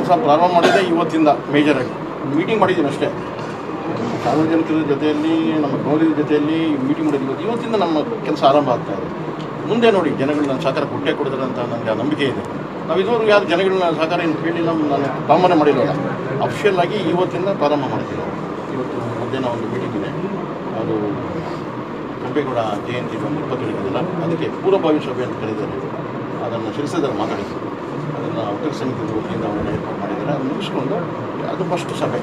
ಕೆಲಸ ಪ್ರಾರಂಭ ಮಾಡಿದೆ ಇವತ್ತಿಂದ ಮೇಜರಾಗಿ ಮೀಟಿಂಗ್ ಮಾಡಿದ್ದೀನಿ ಅಷ್ಟೇ ಸಾರ್ವಜನಿಕರ ಜೊತೆಯಲ್ಲಿ ನಮ್ಮ ಗೌರವ ಜೊತೆಯಲ್ಲಿ ಮೀಟಿಂಗ್ ಮಾಡಿದ್ದೀವಿ ಇವತ್ತು ಇವತ್ತಿಂದ ನಮ್ಮ ಕೆಲಸ ಆರಂಭ ಆಗ್ತಾ ಇದೆ ಮುಂದೆ ನೋಡಿ ಜನಗಳು ನನ್ನ ಸಹಕಾರ ಕೊಟ್ಟೇ ಕೊಡ್ತಾರೆ ಅಂತ ನನಗೆ ಆ ನಂಬಿಕೆ ಇದೆ ನಾವು ಇದುವರೆಗೂ ಯಾರು ಜನಗಳನ್ನ ಸಹಕಾರ ಏನು ಕೇಳಿಲ್ಲ ನಾನು ಪ್ರಾರಂಭ ಮಾಡಿರೋಲ್ಲ ಅಫಿಷಿಯಲ್ ಆಗಿ ಇವತ್ತಿಂದ ಪ್ರಾರಂಭ ಮಾಡ್ತೀವಿ ಇವತ್ತು ಮಧ್ಯಾಹ್ನ ಒಂದು ಮೀಟಿಂಗ್ ಇದೆ ಅದು ಕೆಂಪೇಗೌಡ ಜಯಂತಿ ಒಂದು ಇಪ್ಪತ್ತು ಇದೆಯಲ್ಲ ಅದಕ್ಕೆ ಪೂರ್ವಭಾವಿ ಸಭೆ ಅಂತ ಕರೀತಾರೆ ಅದನ್ನು ಶಿರಸದಲ್ಲಿ ಮಾತಾಡಿದ್ರು ಅದನ್ನು ಒಕ್ಕಲ ಸಮಿತಿ ವತಿಯಿಂದ ಅವನ್ನ ಏರ್ಪಾಡು ಮಾಡಿದ್ದಾರೆ ಅದು ಮುಗಿಸ್ಕೊಂಡು ಅದು ಫಸ್ಟ್ ಸಭೆ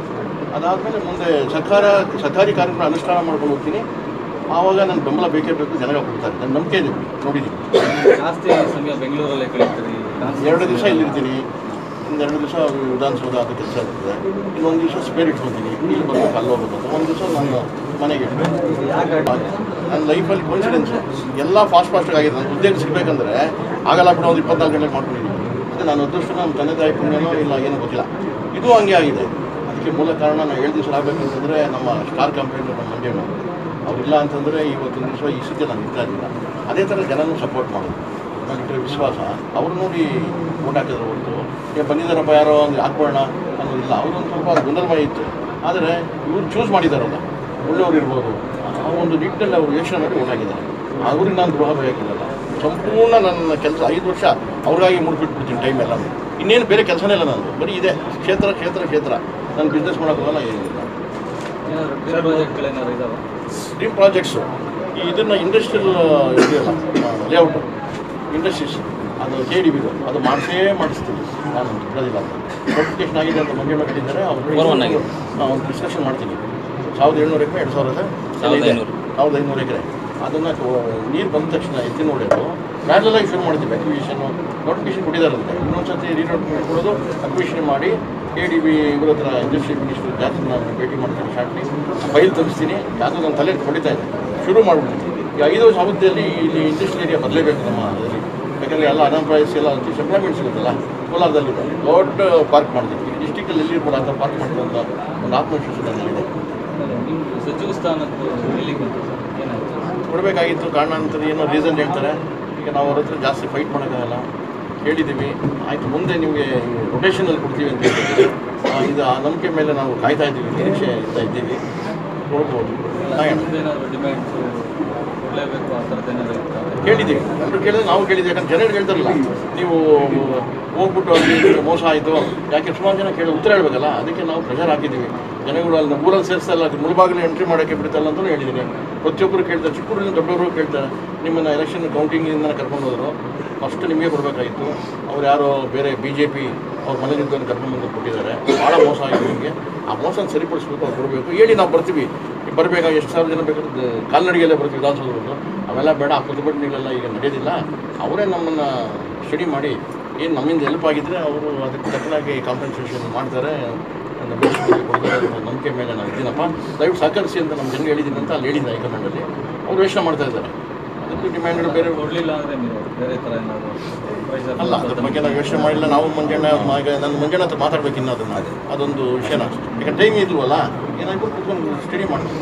ಅದಾದಮೇಲೆ ಮುಂದೆ ಸರ್ಕಾರ ಸರ್ಕಾರಿ ಕಾರ್ಯಕ್ರಮ ಅನುಷ್ಠಾನ ಮಾಡ್ಕೊಂಡು ಹೋಗ್ತೀನಿ ಆವಾಗ ನನ್ನ ಬೆಂಬಲ ಬೇಕೇ ಬೇಕು ಜನಗಳು ಕೊಡ್ತಾರೆ ನನ್ನ ನಂಬಿಕೆ ಇದೆ ನೋಡಿದ್ದೀನಿ ಜಾಸ್ತಿ ಸಮಯ ಬೆಂಗಳೂರಲ್ಲೇ ಕಳೀತೀರಿ ಎರಡು ದಿವಸ ಇಲ್ಲಿರ್ತೀನಿ ಇನ್ನೆರಡು ದಿವಸ ವಿಧಾನಸೌಧ ಅದು ಕೆಲಸ ಇರ್ತದೆ ಇನ್ನೊಂದು ದಿವಸ ಸ್ಪೇರ್ ಇಟ್ಕೊತೀನಿ ಇಲ್ಲಿ ಬರ್ಬೇಕು ಅಲ್ಲಿ ಹೋಗ್ಬೇಕು ಅಂತ ಒಂದು ದಿವಸ ನಾನು ಮನೆಗೆ ಇಡ್ಬೇಕು ನನ್ನ ಲೈಫಲ್ಲಿ ಕಾನ್ಫಿಡೆನ್ಸ್ ಎಲ್ಲ ಫಾಸ್ಟ್ ಫಾಸ್ಟಾಗಿ ಆಗಿದೆ ನನ್ನ ಉದ್ಯೋಗ ಸಿಗಬೇಕಂದ್ರೆ ಆಗಲ್ಲ ಬಿಡೋ ಒಂದು ಇಪ್ಪತ್ನಾಲ್ಕು ಗಂಟೆಗೆ ಮಾಡ್ಕೊಂಡಿದ್ದೀನಿ ಅದೇ ನಾನು ಅದೃಷ್ಟ ನಮ್ಮ ತಂದೆ ತಾಯಿ ಪುಣ್ಯನೋ ಇಲ್ಲ ಏನೋ ಗೊತ್ತಿಲ್ಲ ಇದು ಹಂಗೆ ಆಗಿದೆ ಅದಕ್ಕೆ ಮೂಲ ಕಾರಣ ನಾನು ಏಳು ದಿವಸ ಆಗಬೇಕಂತಂದರೆ ನಮ್ಮ ಸ್ಟಾರ್ ಕಂಪನಿ ನಮ್ಮ ಮಂಡ್ಯನು ಅವರಿಲ್ಲ ಅಂತಂದರೆ ಇವತ್ತಿನ ದಿವಸ ಈ ಸ್ಥಿತಿ ನಾನು ಇರ್ತಾ ಇರಲಿಲ್ಲ ಅದೇ ಥರ ಜನನೂ ಸಪೋರ್ಟ್ ಮಾಡೋದು ನನಗಿಟ್ಟರೆ ವಿಶ್ವಾಸ ಅವ್ರು ನೋಡಿ ಓಟ್ ಹಾಕಿದ್ರು ಹೊರತು ಏ ಬಂದಿದ್ದಾರಪ್ಪ ಯಾರೋ ಒಂದು ಹಾಕ್ಬೋಣ ಅನ್ನೋದಿಲ್ಲ ಅವರೊಂದು ಸ್ವಲ್ಪ ಗೊಂದಲಮಯ ಇತ್ತು ಆದರೆ ಇವ್ರು ಚೂಸ್ ಮಾಡಿದಾರಲ್ಲ ಒಳ್ಳೆಯವ್ರು ಇರ್ಬೋದು ಆ ಒಂದು ನಿಟ್ಟಿನಲ್ಲಿ ಅವರು ಯೋಚನೆ ಮಾಡಿ ಓಟ್ ಹಾಕಿದ್ದಾರೆ ಅವ್ರಿಗೆ ನಾನು ದ್ರೋಹ ಬಯಕಿಲ್ಲ ಸಂಪೂರ್ಣ ನನ್ನ ಕೆಲಸ ಐದು ವರ್ಷ ಅವ್ರಿಗಾಗಿ ಮುಡ್ಬಿಟ್ಬಿಡ್ತೀನಿ ಟೈಮ್ ಎಲ್ಲ ಇನ್ನೇನು ಬೇರೆ ಕೆಲಸನೇ ಇಲ್ಲ ನಂದು ಬರೀ ಇದೆ ಕ್ಷೇತ್ರ ಕ್ಷೇತ್ರ ಕ್ಷೇತ್ರ ನಾನು ಬಿಸ್ನೆಸ್ ಮಾಡೋಕ್ಕೋಗಲ್ಲ ಏನಿಲ್ಲ ಏನಾದ್ರು ಡ್ರೀಮ್ ಪ್ರಾಜೆಕ್ಟ್ಗಳೇನಾದ್ರು ಇದಾವೆ ಡ್ರೀಮ್ ಪ್ರಾಜೆಕ್ಟ್ಸು ಈ ಇದನ್ನು ಇಂಡಸ್ಟ್ರಿಯಲ್ ಇದೆಯಲ್ಲ ಲೇಔಟು ಇಂಡಸ್ಟ್ರೀಸ್ ಅದು ಕೆ ಡಿ ಬಿದು ಅದು ಮಾಡಿಸೇ ಮಾಡಿಸ್ತೀವಿ ನಾನು ಬಿಡೋದಿಲ್ಲ ಅಂತ ನೋಟಿಫಿಕೇಶನ್ ಆಗಿದೆ ಅಂತ ಮಂಜಣ್ಣ ಕಟ್ಟಿದ್ದಾರೆ Four one ಆಗಿದೆ. ಅವ್ರು ಒಂದು ಡಿಸ್ಕಷನ್ ಮಾಡ್ತೀನಿ ಸಾವಿರದ ಏಳ್ನೂರು ಎಕರೆ ಎರಡು ಸಾವಿರದ ಸಾವಿರದ ಐನೂರು. ಸಾವಿರದ ಐನೂರು ಎಕರೆ ಅದನ್ನು ನೀರು ಬಂದ ತಕ್ಷಣ ಎತ್ತಿನ ಹೊಡೆಯೋದು ಪ್ಯಾರಲಾಗಿ ಶುರು ಮಾಡ್ತೀವಿ ಅಕ್ವಿಷನ್ನು ನೋಟಿಫಿಕೇಶನ್ ಕೊಟ್ಟಿದ್ದಾರಂತೆ ಇನ್ನೊಂದು ಸತಿ ರೀನೋಟಿಫಿಕೇಶನ್ ಕೊಡೋದು ಅಕ್ವಿಷನ್ ಮಾಡಿ ಕೆ ಡಿ ಬಿ ಇವ್ರ ಹತ್ರ ಇಂಡಸ್ಟ್ರಿ ಮಿನಿಸ್ಟರ್ ಜಾಸ್ತಿ ನಾನು ಭೇಟಿ ಮಾಡ್ತೀನಿ ಶಾರ್ಟ್ಲಿ ಫೈಲ್ ತರಿಸ್ತೀನಿ ಯಾವುದು ನನ್ನ ತಲೆ ಹೊಡಿತಾ ಇದೆ ಶುರು ಮಾಡಿಬಿಡ್ತೀನಿ ಈ ಐದು ವರ್ಷ ಅವಧಿಯಲ್ಲಿ ಇಲ್ಲಿ ಇಂಡಸ್ಟ್ರಿಯಲ್ ಏರಿಯಾ ಬರಲೇಬೇಕು ನಮ್ಮ ಇದರಲ್ಲಿ ಯಾಕಂದರೆ ಎಲ್ಲ ಅನ್ಎಂಪ್ಲಾಯ್ಸ್ ಎಲ್ಲ ಅಂತೀವಿ ಎಂಪ್ಲಾಯ್ಮೆಂಟ್ ಸಿಗುತ್ತಲ್ಲ ಕೋಲಾರದಲ್ಲಿ ದೊಡ್ಡ ಪಾರ್ಕ್ ಮಾಡ್ತೀವಿ ಈ ಡಿಸ್ಟಿಕಲ್ಲಿ ಎಲ್ಲಿ ಕೂಡ ಅಂತ ಪಾರ್ಕ್ ಮಾಡ್ತೀವಿ ಅಂತ ಒಂದು ಆತ್ಮವಿಶ್ವಾಸ ನನ್ನಲ್ಲಿದೆ ನಿಮ್ದು ಸಚಿವ ಸ್ಥಾನದ್ದು ಎಲ್ಲಿಗೆ ಬಂತು ಸರ್ ಏನಾಯ್ತು ಕೊಡಬೇಕಾಗಿತ್ತು ಕಾರಣಾಂತರ ಏನೋ ರೀಸನ್ ಹೇಳ್ತಾರೆ ಈಗ ನಾವು ಅವ್ರ ಹತ್ರ ಜಾಸ್ತಿ ಫೈಟ್ ಮಾಡೋಕ್ಕಾಗಲ್ಲ ಹೇಳಿದ್ದೀವಿ ಆಯಿತು ಮುಂದೆ ನಿಮಗೆ ರೊಟೇಷನಲ್ಲಿ ಕೊಡ್ತೀವಿ ಅಂತ ಹೇಳಿದ್ದೀವಿ ಆ, ಇದು ಆ ನಂಬಿಕೆ ಮೇಲೆ ನಾವು ಕಾಯ್ತಾ ಇದ್ದೀವಿ ನಿರೀಕ್ಷೆ ಇರ್ತಾ ಇದ್ದೀವಿ ಕೊಡ್ಬೋದು ಕಾಯೋಣ ಏನಾದ್ರು ಡಿಮ್ಯಾಂಡ್ಸು ಕೊಡಲೇಬೇಕು ಆ ಥರದ್ದು ಏನಾದ್ರು ಇರ್ತಾವೆ ಕೇಳಿದ್ದೀವಿ ಎಲ್ಲರೂ ಕೇಳಿದ್ರೆ ನಾವು ಕೇಳಿದ್ದೀವಿ ಯಾಕಂದ್ರೆ ಜನರು ಹೇಳ್ತಾರಲ್ಲ ನೀವು ಹೋಗ್ಬಿಟ್ಟು ಅಲ್ಲಿ ಇಲ್ಲಿ ಮೋಸ ಆಯಿತು ಯಾಕೆ ಸುಮಾರು ಜನ ಕೇಳಿ ಉತ್ತರ ಹೇಳ್ಬೇಕಲ್ಲ ಅದಕ್ಕೆ ನಾವು ಪ್ರೆಷರ್ ಹಾಕಿದ್ದೀವಿ ಜನಗಳು ಅಲ್ಲಿ ಊರಲ್ಲಿ ಸೇರಿಸ್ತಲ್ಲ ಮುಳುಬಾಗಿಲು ಎಂಟ್ರಿ ಮಾಡೋಕ್ಕೆ ಬಿಡ್ತಲ್ಲ ಅಂತಲೂ ಹೇಳಿದ್ದೀನಿ ಪ್ರತಿಯೊಬ್ಬರು ಕೇಳ್ತಾರೆ ಚಿಕ್ಕೂರಿನ ದೊಡ್ಡವರು ಕೇಳ್ತಾರೆ ನಿಮ್ಮನ್ನು ಎಲೆಕ್ಷನ್ ಕೌಂಟಿಂಗಿಂದ ಕರ್ಕೊಂಡು ಹೋದರು ಫಸ್ಟ್ ನಿಮಗೆ ಕೊಡಬೇಕಾಗಿತ್ತು ಅವ್ರು ಯಾರೋ ಬೇರೆ ಬಿ ಜೆ ಪಿ ಅವ್ರ ಮನೆಯಿಂದ ಕರ್ಕೊಂಡ್ಬಂದು ಕೊಟ್ಟಿದ್ದಾರೆ ಭಾಳ ಮೋಸ ಆಗಿದೆ ನಿಮಗೆ ಆ ಮೋಸನ ಸರಿಪಡಿಸ್ಬೇಕು ಅವ್ರು ಕೊಡಬೇಕು ಹೇಳಿ ನಾವು ಬರ್ತೀವಿ ಬರಬೇಕಾ ಎಷ್ಟು ಸಾವಿರ ಜನ ಬೇಕಾದ್ರೆ ಕಾಲ್ನಡಿಗೆಲ್ಲೇ ಬರ್ತೀವಿ ವಿಧಾನಸೌಧದ್ದು ಅವೆಲ್ಲ ಬೇಡ ಆ ಪ್ರತಿಭಟನೆಗಳೆಲ್ಲ ಈಗ ನಡೆಯೋದಿಲ್ಲ ಅವರೇ ನಮ್ಮನ್ನು ಸ್ಟಡಿ ಮಾಡಿ ಏನು ನಮ್ಮಿಂದ ಹೆಲ್ಪ್ ಆಗಿದ್ದರೆ ಅವರು ಅದಕ್ಕೆ ತಕ್ಕನಾಗಿ ಕಾಂಪನ್ಸೇಷನ್ ಮಾಡ್ತಾರೆ ನನ್ನ ಬೇಸಿಗೆ ಕೊಡ್ತಾರೆ ಅನ್ನೋ ನಂಬಿಕೆ ಮೇಲೆ ನಾನು ಇದ್ದೀನಪ್ಪ ದಯವಿಟ್ಟು ಸಹಕರಿಸಿ ಅಂತ ನಮ್ಮ ಜನರು ಹೇಳಿದ್ದೀನಿ ಅಂತ ಅಲ್ಲಿ ಹೇಳಿದ್ದೆ ಹೈಕಮಾಂಡಲ್ಲಿ ಅವರು ಯೋಚನೆ ಮಾಡ್ತಾ ಇದ್ದಾರೆ ಅದಕ್ಕೆ ಡಿಮ್ಯಾಂಡ್ಗಳು ಬೇರೆ ಕೊಡಲಿಲ್ಲ ಅಂದರೆ ನೀವು ಬೇರೆ ಥರ ಏನಾದ್ರು ಪ್ರೈಸರ್ ಅಲ್ಲ ಅದ್ರ ಬಗ್ಗೆ ನಾವು ಯೋಚನೆ ಮಾಡಿಲ್ಲ ನಾವು ಮಂಜಣ್ಣ ಈಗ ನನ್ನ ಮಂಜಣ್ಣ ಹತ್ರ ಮಾತಾಡ್ಬೇಕು ಇನ್ನು ಅದನ್ನ ಅದೊಂದು ವಿಷಯನ ಈಗ ಟೈಮ್ ಇಲ್ವಲ್ಲ ಏನಾಗ್ಬಿಟ್ಟು ಕೂತ್ಕೊಂಡು ಸ್ಟಡಿ ಮಾಡ್ತೀನಿ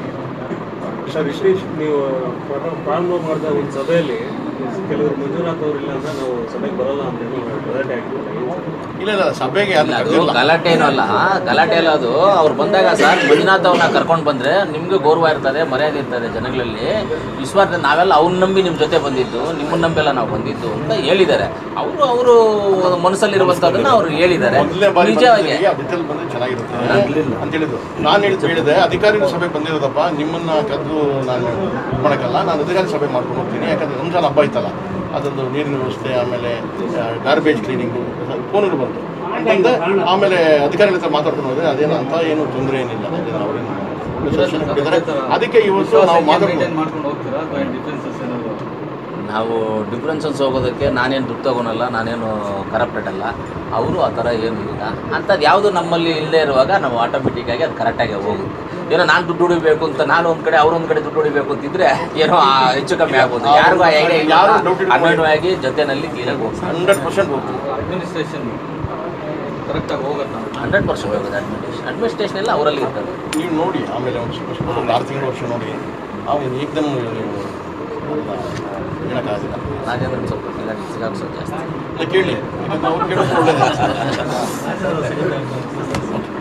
ಸರ್ ವಿಶೇಷ್ ನೀವು ಪ್ರಾರ- ಪ್ರಾರಂಭ ಮಾಡಿದ ಒಂದು ಸಭೆಯಲ್ಲಿ ಕೆಲವರು ಮಂಜುನಾಥ್ ಅವರು ಇಲ್ಲ ಅಂದ್ರೆ ನಾವು ಸಭೆಗೆ ಬರಲ್ಲ ಅಂತ ಹೇಳಿ ಗಲಾಟೆ ಆಗ್ತಿಲ್ಲ ಇಲ್ಲ ಇಲ್ಲ ಸಭೆಗೆ ಯಾರು ಇಲ್ಲ, ಅದು ಕರೆದಿಲ್ಲ ಗಲಾಟೆ ಏನೂ ಅಲ್ಲ ಗಲಾಟೆ ಅಲ್ಲ ಅದು ಅವ್ರು ಬಂದಾಗ ಸರ್ ಮಂಜುನಾಥ್ ಅವ್ರನ್ನ ಕರ್ಕೊಂಡು ಬಂದ್ರೆ ನಿಮ್ಗೆ ಗೌರವ ಇರ್ತದೆ ಮರ್ಯಾದೆ ಇರ್ತದೆ ಜನಗಳಲ್ಲಿ ವಿಶ್ವಾಸ ನಾವೆಲ್ಲ ಅವ್ನ ನಂಬಿ ನಿಮ್ಮ ಜೊತೆ ಬಂದಿದ್ದು ನಿಮ್ಮನ್ನ ನಂಬೆಲ್ಲ ನಾವು ಬಂದಿದ್ದು ಅಂತ ಹೇಳಿದ್ದಾರೆ ಅವರು ಅವರು ಮನಸ್ಸಲ್ಲಿರುವಂಥದ್ದನ್ನ ಅವ್ರು ಹೇಳಿದ್ದಾರೆ ಮೊದಲನೇ ಬಾರಿ ನಿಜವಾಗಿ ಬಂದಿದ್ದೀವಿ, ಆ ಬಿತ್ತಲ್ಲಿ ಬಂದ್ರೆ ಚೆನ್ನಾಗಿರುತ್ತೆ ಅಂತ ಹೇಳಿದ್ರು ನಾನು ಹೇಳಿದ್ದು ಹೇಳಿದೆ ಅಧಿಕಾರಿಗಳ ಸಭೆಗೆ ಬಂದಿರೋದಪ್ಪ ನಿಮ್ಮನ್ನ ಕರೆದು ನಾನು ಇದು ಮಾಡೋಕ್ಕಲ್ಲ ನಾನು ಅಧಿಕಾರಿ ಸಭೆ ಮಾಡ್ಕೊಂಡು ಹೋಗ್ತೀನಿ ಯಾಕಂದ್ರೆ ರಂಜಾನ್ ಹಬ್ಬ ಇತ್ತಲ್ಲ ಅದೊಂದು ನೀರಿನ ವ್ಯವಸ್ಥೆ ಆಮೇಲೆ ಗಾರ್ಬೇಜ್ ಕ್ಲೀನಿಂಗು ಫೋನುಗಳು ಬಂತು ಬಂದ ಆಮೇಲೆ ಅಧಿಕಾರಿಗಳ ಹತ್ರ ಮಾತಾಡ್ಕೊಂಡು ಹೋದ್ರೆ ಅದೇನು ಅಂತ ಏನು ತೊಂದರೆ ಏನಿಲ್ಲ ಅದೇನು ಅವ್ರೇನು ಒಳ್ಳೆ ಸಜೆಷನ್ ಕೊಟ್ಟಿದ್ದಾರೆ ಅದಕ್ಕೆ ಇವತ್ತು ನಾವು ಮೇಂಟೈನ್ ಮಾತಾಡ್ಕೊಂಡು ಮಾಡ್ಕೊಂಡು ಹೋಗ್ತೀರಾ ಅಥವಾ ಏನು ಡಿಫ್ರೆನ್ಸಸ್ ಏನಾದ್ರು ನಾವು ಡಿಫ್ರೆನ್ಸಸ್ ಹೋಗೋದಕ್ಕೆ ನಾನೇನು ದುಡ್ಡು ತಗೊಳಲ್ಲ ನಾನೇನು ಕರಪ್ಟೆಡ್ ಅಲ್ಲ ಅವರು ಆ ಥರ ಏನು ಇಲ್ಲ ಅಂಥದ್ದು ಯಾವುದು ನಮ್ಮಲ್ಲಿ ಇಲ್ಲದೆ ಇರುವಾಗ ನಾವು ಆಟೋಮೆಟಿಕ್ಕಾಗಿ ಅದು ಕರೆಕ್ಟಾಗಿ ಹೋಗುತ್ತೆ ಏನೋ ನಾನು ದುಡ್ಡು ಹೊಡಿಬೇಕು ಅಂತ ನಾನು ಒಂದು ಕಡೆ ಅವ್ರು ಒಂದು ಕಡೆ ದುಡ್ಡು ಹೊಡಿಬೇಕು ಅಂತಿದ್ರೆ ಏನೋ ಆ ಹೆಚ್ಚು ಕಮ್ಮಿ ಆಗ್ಬೋದು ಯಾರಿಗೂ ಹೇಗೆ ಯಾರು ದುಡ್ಡು ಹಿಡ್ಕೊಂಡು- ಅನ್ವಯವಾಗಿ ಜೊತೆನಲ್ಲಿ ಕ್ಲೀನಾಗಿ ಹೋಗ್ತಾರೆ ಹಂಡ್ರೆಡ್ ಪರ್ಸೆಂಟ್ ಹೋಗ್ತೀವಿ ಅಡ್ಮಿನಿಸ್ಟ್ರೇಷನ್ ಕರೆಕ್ಟಾಗಿ ಹೋಗುತ್ತಾ ಹಂಡ್ರೆಡ್ ಪರ್ಸೆಂಟ್ ಹೋಗೋದು ಅಡ್ಮಿನಿಸ್ಟ್ರೇಷನ್ ಅಡ್ಮಿನಿಸ್ಟ್ರೇಷನ್ ಎಲ್ಲ ಅವರಲ್ಲಿ ಇರ್ತದೆ ನೀವು ನೋಡಿ ಆಮೇಲೆ ಒಂದು ಸ್ವಲ್ಪ ಸ್ವಲ್ಪ ಒಂದು ಆರು ತಿಂಗಳು ವರ್ಷ ನೋಡಿ ಆಮೇಲೆ ಏಕದಮ್ ನೀವು ಹೇಳೋಕ್ಕಾಗಿಲ್ಲ ನಾಗೇಂದ್ರ ಸ್ವಲ್ಪ ಇಲ್ಲ ಸಿಗಾಕ್ಸೋದು ಜಾಸ್ತಿ ಇಲ್ಲ, ಕೇಳಿ ಯಾಕಂದ್ರೆ ಅವ್ರು ಕೇಳೋದು ಒಳ್ಳೇದು